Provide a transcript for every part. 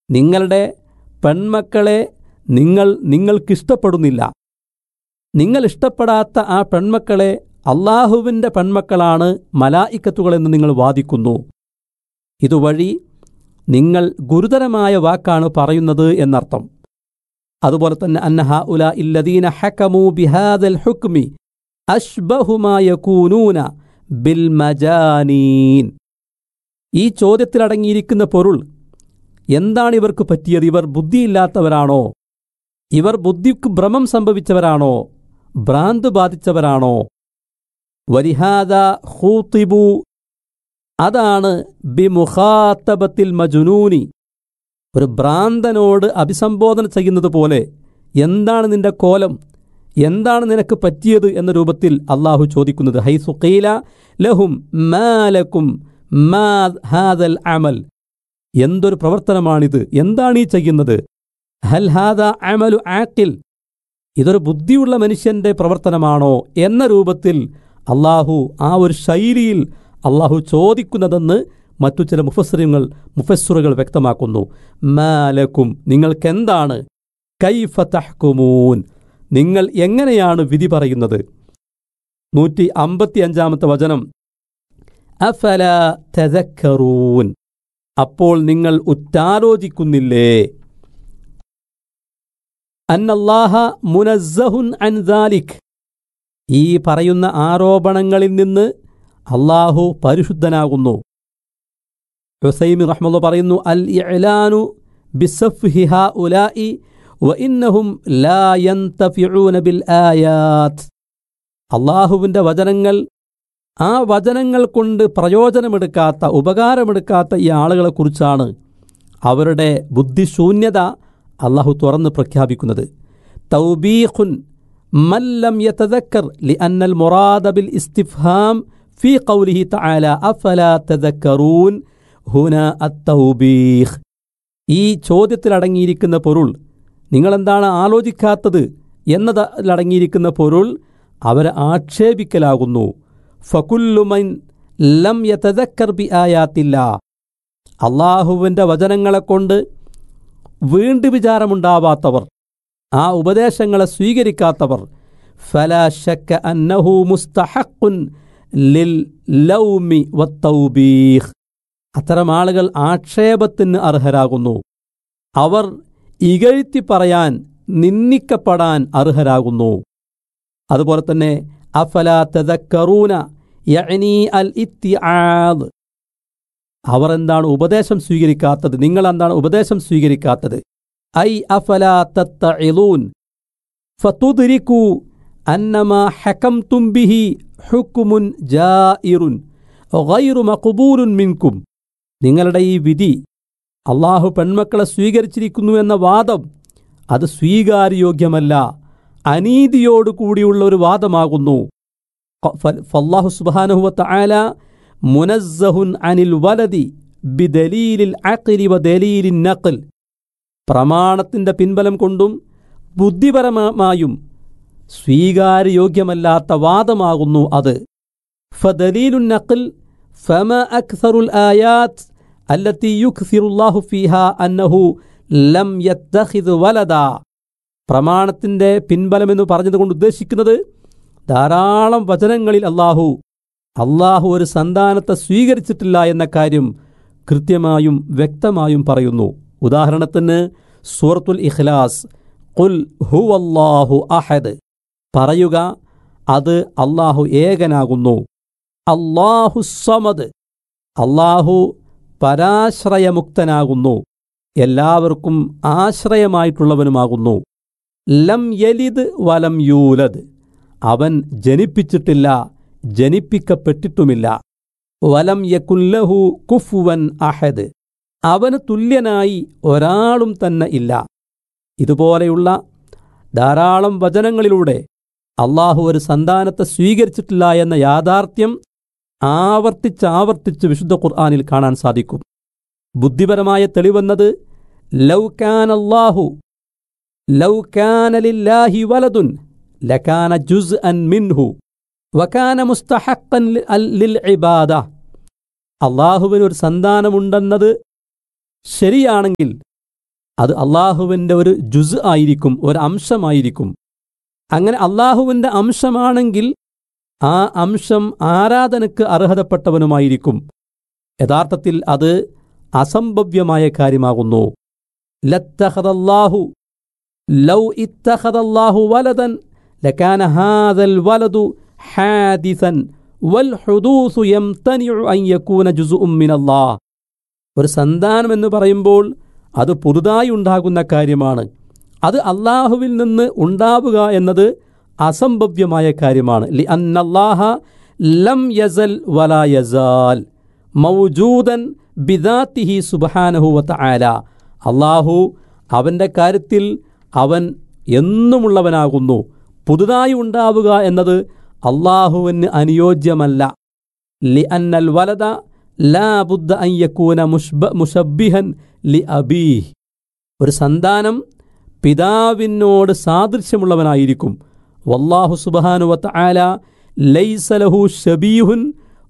നിങ്ങളുടെ പെൺമക്കളെ നിങ്ങൾ നിങ്ങൾക്കിഷ്ടപ്പെടുന്നില്ല നിങ്ങൾ ഇഷ്ടപ്പെടാത്ത ആ പെൺമക്കളെ അള്ളാഹുവിൻ്റെ പെൺമക്കളാണ് മലായിക്കത്തുകളെന്ന് നിങ്ങൾ വാദിക്കുന്നു ഇതുവഴി നിങ്ങൾ ഗുരുതരമായ വാക്കാണ് പറയുന്നത് എന്നർത്ഥം അതുപോലെ തന്നെ അന്നഹ ഉല ഇല്ലദീന ഹക്കമു ബിഹാദൽ ഹുക്മി അഷ്ബഹുമായ കൂനൂന ബിൽ മജാനീൻ ഈ ചോദ്യത്തിലടങ്ങിയിരിക്കുന്ന പൊരുൾ എന്താണ് ഇവർക്ക് പറ്റിയത് ഇവർ ബുദ്ധിയില്ലാത്തവരാണോ ഇവർ ബുദ്ധിക്ക് ഭ്രമം സംഭവിച്ചവരാണോ ഭ്രാന്ത് ബാധിച്ചവരാണോ വരിഹാദ ഹൂത്തിബു അതാണ് ബിമുഖാത്തബത്തിൽ മജുനൂനി ഒരു ഭ്രാന്തനോട് അഭിസംബോധന ചെയ്യുന്നത് പോലെ എന്താണ് നിന്റെ കോലം എന്താണ് നിനക്ക് പറ്റിയത് എന്ന രൂപത്തിൽ അള്ളാഹു ചോദിക്കുന്നത് ഹൈ സുഖീല ലഹും മാലക്കും മാ ഹാദൽ അമൽ എന്തൊരു പ്രവർത്തനമാണിത് എന്താണ് ഈ ചെയ്യുന്നത് ഹൽ ഹാദ അമലു ആക്കിൽ ഇതൊരു ബുദ്ധിയുള്ള മനുഷ്യന്റെ പ്രവർത്തനമാണോ എന്ന രൂപത്തിൽ അള്ളാഹു ആ ഒരു ശൈലിയിൽ അള്ളാഹു ചോദിക്കുന്നതെന്ന് മറ്റു ചില മുഫസ്സറുകൾ മുഫസ്സുറുകൾ വ്യക്തമാക്കുന്നു മാലക്കും നിങ്ങൾക്കെന്താണ് കൈഫ തഹ്കുമൂൻ നിങ്ങൾ എങ്ങനെയാണ് വിധി പറയുന്നത് നൂറ്റി അമ്പത്തി അഞ്ചാമത്തെ വചനം അഫല തദക്കറൂൻ അപ്പോൾ നിങ്ങൾ ഉറ്റാലോചിക്കുന്നില്ലേ അന്നല്ലാഹ മുനസ്സഹുൻ അൻ ദാലിക് ഈ പറയുന്ന ആരോപണങ്ങളിൽ നിന്ന് അള്ളാഹു പരിശുദ്ധനാകുന്നു ഹുസൈമി റഹ്മുള്ള പറയുന്നു അൽ ഇഅ്ലാനു ബിസഫ്ഹിഹ ഉലായി വഇന്നഹും ലാ യന്തഫിഊന ബിൽ ആയാത്ത് അള്ളാഹുവിൻ്റെ വചനങ്ങൾ ആ വചനങ്ങൾ കൊണ്ട് പ്രയോജനമെടുക്കാത്ത ഉപകാരമെടുക്കാത്ത ഈ ആളുകളെക്കുറിച്ചാണ് അവരുടെ ബുദ്ധിശൂന്യത അള്ളാഹു തുറന്ന് പ്രഖ്യാപിക്കുന്നത് തൗബീഖുൻ മല്ലം യതദക്കർ ലി അന്നൽ മുറാദ ബിൽ ഇസ്തിഫ്ഹാം ഫി ഖൗലിഹി തആല അഫലാ തദക്കറൂൻ ഹുന അത്തൗബീഖ് ഈ ചോദ്യത്തിലടങ്ങിയിരിക്കുന്ന പൊരുൾ നിങ്ങളെന്താണ് ആലോചിക്കാത്തത് എന്നതിലടങ്ങിയിരിക്കുന്ന പൊരുൾ അവരെ ആക്ഷേപിക്കലാകുന്നു ഫകുല്ലുമൻ ലം യതദക്കർ ബി ആയാത്തില്ല അള്ളാഹുവിൻ്റെ വചനങ്ങളെക്കൊണ്ട് വീണ്ടു വിചാരമുണ്ടാവാത്തവർ ആ ഉപദേശങ്ങളെ സ്വീകരിക്കാത്തവർ ഫലാ ശക്ക അന്നഹു മുസ്തഹഖുൻ ലിൽ ലൗമി വത്തൗബീഖ് അത്തരം ആളുകൾ ആക്ഷേപത്തിന് അർഹരാകുന്നു അവർ ഇകഴ്ത്തി പറയാൻ നിന്ദിക്കപ്പെടാൻ അർഹരാകുന്നു അതുപോലെ തന്നെ അഫല തദക്കറൂന യഅനി അൽ ഇത്തിആദ് അവർ എന്താണ് ഉപദേശം സ്വീകരിക്കാത്തത് നിങ്ങൾ എന്താണ് ഉപദേശം സ്വീകരിക്കാത്തത് ഐ അഫല തത്തഇലൂൻ ഫതുദ്രികു അന്നമാ ഹകംതും ബിഹി ഹുക്കുമുൻ ജായിറുൻ ഗൈറു മഖബൂലുൻ മിൻകും നിങ്ങളുടെ ഈ വിധി അള്ളാഹു പെൺമക്കളെ സ്വീകരിച്ചിരിക്കുന്നു എന്ന വാദം അത് സ്വീകാര്യോഗ്യമല്ല അനീതിയോടുകൂടിയുള്ള ഒരു വാദമാകുന്നു ഫല്ലാഹു സുബാനുഹുവത്ത ആല മുനസ്സഹുൻ അനിൽ വലതി ബിദലീലിൽ അഖിലി വ ദലീലിൻ നഖൽ പ്രമാണത്തിൻ്റെ പിൻബലം കൊണ്ടും ബുദ്ധിപരമായും സ്വീകാര്യോഗ്യമല്ലാത്ത വാദമാകുന്നു അത് ഫദലീലുൻ നഖൽ ഫമ അക്സറുൽ ആയാത്ത് അല്ലത്തി യുക്സിറുല്ലാഹു ഫീഹ അന്നഹു ലം യത്തഖിദ് വലദ പ്രമാണത്തിൻ്റെ പിൻബലമെന്ന് പറഞ്ഞതുകൊണ്ട് ഉദ്ദേശിക്കുന്നത് ധാരാളം വചനങ്ങളിൽ അള്ളാഹു അള്ളാഹു ഒരു സന്താനത്തെ സ്വീകരിച്ചിട്ടില്ല എന്ന കാര്യം കൃത്യമായും വ്യക്തമായും പറയുന്നു ഉദാഹരണത്തിന് സൂറത്തുൽ ഇഖ്ലാസ് ഖുൽ ഹുവല്ലാഹു അഹദ് പറയുക അത് അള്ളാഹു ഏകനാകുന്നു അള്ളാഹു സമദ് അള്ളാഹു പരാശ്രയമുക്തനാകുന്നു എല്ലാവർക്കും ആശ്രയമായിട്ടുള്ളവനുമാകുന്നു ലം യലിദ് വലം യൂലദ് അവൻ ജനിപ്പിച്ചിട്ടില്ല ജനിപ്പിക്കപ്പെട്ടിട്ടുമില്ല വലം യകുല്ലഹു കുഫുവൻ അഹദ് അവന് തുല്യനായി ഒരാളും തന്നെ ഇല്ല ഇതുപോലെയുള്ള ധാരാളം വചനങ്ങളിലൂടെ അള്ളാഹു ഒരു സന്താനത്തെ സ്വീകരിച്ചിട്ടില്ല എന്ന യാഥാർത്ഥ്യം ആവർത്തിച്ചാവർത്തിച്ച് വിശുദ്ധ ഖുർആാനിൽ കാണാൻ സാധിക്കും ബുദ്ധിപരമായ തെളിവെന്നത് ലൗകാൻ അള്ളാഹു ലൗകാനലില്ലാഹി വലതുൻ ലക്കാന ജുസ് അൻ മിൻഹു വക്കാന മുസ്തഹക്കൻ ലിൽ ഇബാദ അള്ളാഹുവിന് ഒരു സന്താനമുണ്ടെന്നത് ശരിയാണെങ്കിൽ അത് അള്ളാഹുവിൻ്റെ ഒരു ജുസ് ആയിരിക്കും ഒരു അംശമായിരിക്കും അങ്ങനെ അള്ളാഹുവിൻ്റെ അംശമാണെങ്കിൽ ആ അംശം ആരാധനയ്ക്ക് അർഹതപ്പെട്ടവനുമായിരിക്കും യഥാർത്ഥത്തിൽ അത് അസംഭവ്യമായ കാര്യമാകുന്നു ലത്തഹദല്ലാഹു ലൗ ഇത്തഹദല്ലാഹു വലതൻ ലക്കാന ഹാദൽ വലതു ഹാദിസൻ വൽ ഹുദൂസു യംതനിഉ അൻ യകൂന ജുസുഉം മിനല്ലാഹ് ഒരു സന്താനം എന്ന് പറയുമ്പോൾ അത് പുതുതായി ഉണ്ടാകുന്ന കാര്യമാണ് അത് അള്ളാഹുവിൽ നിന്ന് ഉണ്ടാവുക എന്നത് അസംഭവ്യമായ കാര്യമാണ് ലി അന്നല്ലാഹ ലം യസൽ വലാ യസാൽ മൗജൂദൻ ബിദാത്തിഹി സുബഹാനഹു വതആല അള്ളാഹു അവൻ്റെ കാര്യത്തിൽ അവൻ എന്നുമുള്ളവനാകുന്നു പുതുതായി ഉണ്ടാവുക എന്നത് അള്ളാഹുവിന് അനുയോജ്യമല്ല ലി അന്നൽ വലത ലാ ബുദ്ധ അയ്യക്കൂന മുഷ്ബ മുഷബിഹൻ ലി അബീഹ് ഒരു സന്താനം പിതാവിനോട് സാദൃശ്യമുള്ളവനായിരിക്കും വല്ലാഹു സുബഹാനുവത്ത് ആല ലൈസലഹു ഷബീഹുൻ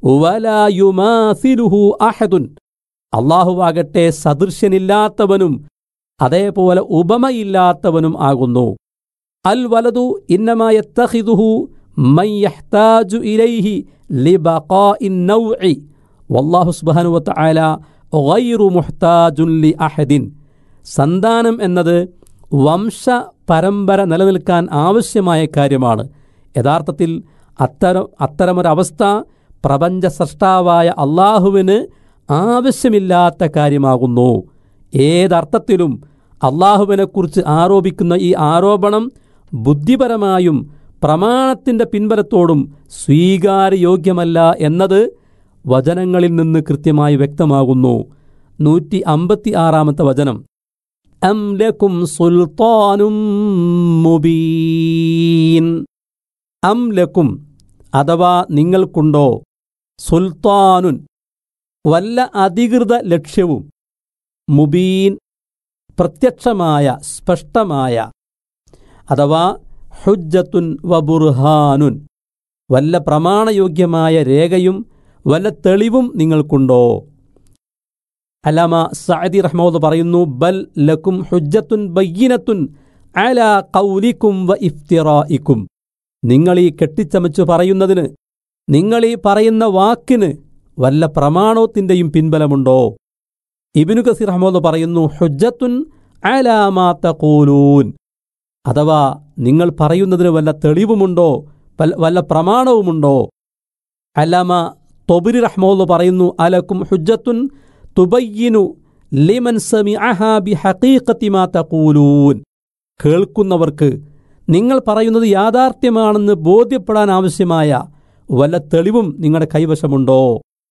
വലായുമാസിലുഹു അഹദുൻ അള്ളാഹുവാകട്ടെ സദൃശ്യനില്ലാത്തവനും അതേപോലെ ഉപമയില്ലാത്തവനും ആകുന്നു അൽ വലതു ഇന്നമായത്തഹിദുഹു മൻ യഹ്താജു ഇലൈഹി ലിബഖാഇൻ നൗഇ വല്ലാഹു സുബ്ഹാനഹു വതആല ഗൈറു മുഹ്താജുൻ ലി അഹദിൻ സന്താനം എന്നത് വംശ പരമ്പര നിലനിൽക്കാൻ ആവശ്യമായ കാര്യമാണ് യഥാർത്ഥത്തിൽ അത്തരം അത്തരമൊരവസ്ഥ പ്രപഞ്ച സൃഷ്ടാവായ അള്ളാഹുവിന് ആവശ്യമില്ലാത്ത കാര്യമാകുന്നു ഏതർത്ഥത്തിലും അള്ളാഹുവിനെക്കുറിച്ച് ആരോപിക്കുന്ന ഈ ആരോപണം ബുദ്ധിപരമായും പ്രമാണത്തിൻ്റെ പിൻബലത്തോടും സ്വീകാര്യയോഗ്യമല്ല എന്നത് വചനങ്ങളിൽ നിന്ന് കൃത്യമായി വ്യക്തമാകുന്നു നൂറ്റി അമ്പത്തി ആറാമത്തെ വചനം അം ലക്കും സുൽത്താനും മുബീൻ അം ലക്കും അഥവാ നിങ്ങൾക്കുണ്ടോ സുൽത്താനുൻ വല്ല അധികൃത ലക്ഷ്യവും മുബീൻ പ്രത്യക്ഷമായ സ്പഷ്ടമായ അഥവാ ഹുജ്ജത്തുൻ വബുർഹാനുൻ വല്ല പ്രമാണയോഗ്യമായ രേഖയും വല്ല തെളിവും നിങ്ങൾക്കുണ്ടോ അലാമ സഅദി റഹ്മോദ് പറയുന്നു ബൽ ലക്കും ഹുജ്ജത്തുൻ ബയ്യനത്തുൻ അല കൗലിക്കും വ ഇഫ്തിറായിക്കും നിങ്ങൾ ഈ കെട്ടിച്ചമച്ചു പറയുന്നതിന് നിങ്ങൾ ഈ പറയുന്ന വാക്കിന് വല്ല പ്രമാണത്തിൻ്റെയും പിൻബലമുണ്ടോ ഇബിനു കസീർ അഹമ്മദ് പറയുന്നു ഹുജ്ജത്തുൻ അലാമാത്ത കൂലൂൻ അഥവാ നിങ്ങൾ പറയുന്നതിന് വല്ല തെളിവുമുണ്ടോ വല്ല പ്രമാണവുമുണ്ടോ അലാമ തൊബിരി റഹ്മോദ് പറയുന്നു അലക്കും ഹുജ്ജത്തുൻ തുബയ്യിനു ലിമൻ സമിഅഹാ ബിഹഖീഖത്തി മാ തഖൂലൂൻ കേൾക്കുന്നവർക്ക് നിങ്ങൾ പറയുന്നത് യാഥാർത്ഥ്യമാണെന്ന് ബോധ്യപ്പെടാൻ ആവശ്യമായ വല്ല തെളിവും നിങ്ങളുടെ കൈവശമുണ്ടോ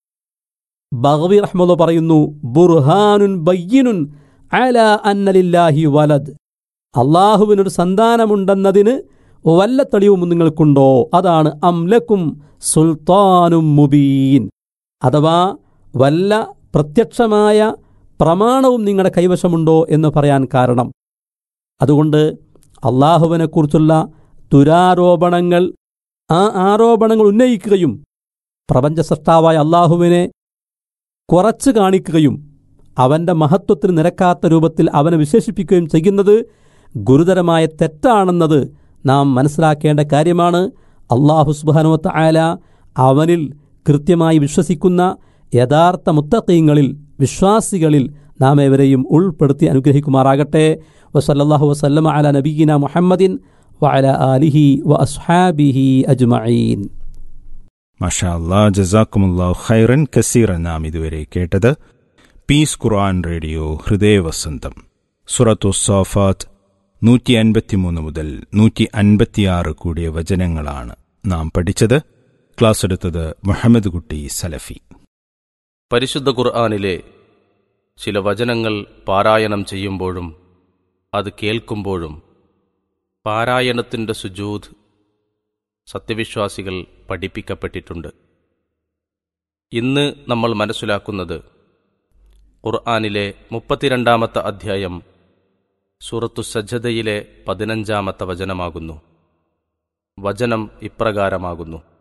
ബഹവി റഹ്മദ് പറയുന്നു ബുർഹാനുൻ ബയ്യനുൻ അല അന്നലില്ലാഹി വലദ് അള്ളാഹുവിനൊരു സന്താനമുണ്ടെന്നതിന് വല്ല തെളിവും നിങ്ങൾക്കുണ്ടോ അതാണ് അംലക്കും സുൽത്താനും മുബീൻ അഥവാ വല്ല പ്രത്യക്ഷമായ പ്രമാണവും നിങ്ങളുടെ കൈവശമുണ്ടോ എന്ന് പറയാൻ കാരണം അതുകൊണ്ട് അള്ളാഹുവിനെക്കുറിച്ചുള്ള ദുരാരോപണങ്ങൾ ആ ആരോപണങ്ങൾ ഉന്നയിക്കുകയും പ്രപഞ്ച സൃഷ്ടാവായ അള്ളാഹുവിനെ കുറച്ച് കാണിക്കുകയും അവൻ്റെ മഹത്വത്തിന് നിരക്കാത്ത രൂപത്തിൽ അവനെ വിശേഷിപ്പിക്കുകയും ചെയ്യുന്നത് ഗുരുതരമായ തെറ്റാണെന്നത് നാം മനസ്സിലാക്കേണ്ട കാര്യമാണ് അള്ളാഹു സുബാനുവത്ത ആല അവനിൽ കൃത്യമായി വിശ്വസിക്കുന്ന യഥാർത്ഥ മുത്തക്കീങ്ങളിൽ വിശ്വാസികളിൽ നാം ഏവരെയും ഉൾപ്പെടുത്തി അനുഗ്രഹിക്കുമാറാകട്ടെ വസല്ലാഹു വസല്ലമ അല നബീന മുഹമ്മദിൻ വഅല ആലിഹി വ അസ്ഹാബിഹി അജ്മഈൻ മഷാ അല്ലാ ജസാക്കുമുല്ലാ ഖൈറൻ കസീറൻ നാം ഇതുവരെ കേട്ടത് പീസ് ഖുർആൻ റേഡിയോ ഹൃദയവസന്തം സുറത്തു സോഫാത്ത് നൂറ്റി അൻപത്തിമൂന്ന് മുതൽ നൂറ്റി അൻപത്തിയാറ് കൂടിയ വചനങ്ങളാണ് നാം പഠിച്ചത് ക്ലാസ് എടുത്തത് മുഹമ്മദ് കുട്ടി സലഫി പരിശുദ്ധ ഖുർആാനിലെ ചില വചനങ്ങൾ പാരായണം ചെയ്യുമ്പോഴും അത് കേൾക്കുമ്പോഴും പാരായണത്തിൻ്റെ സുജൂദ് സത്യവിശ്വാസികൾ പഠിപ്പിക്കപ്പെട്ടിട്ടുണ്ട് ഇന്ന് നമ്മൾ മനസ്സിലാക്കുന്നത് ഖുർആാനിലെ മുപ്പത്തിരണ്ടാമത്തെ അധ്യായം സൂറത്തു സജ്ജതയിലെ പതിനഞ്ചാമത്തെ വചനമാകുന്നു വചനം ഇപ്രകാരമാകുന്നു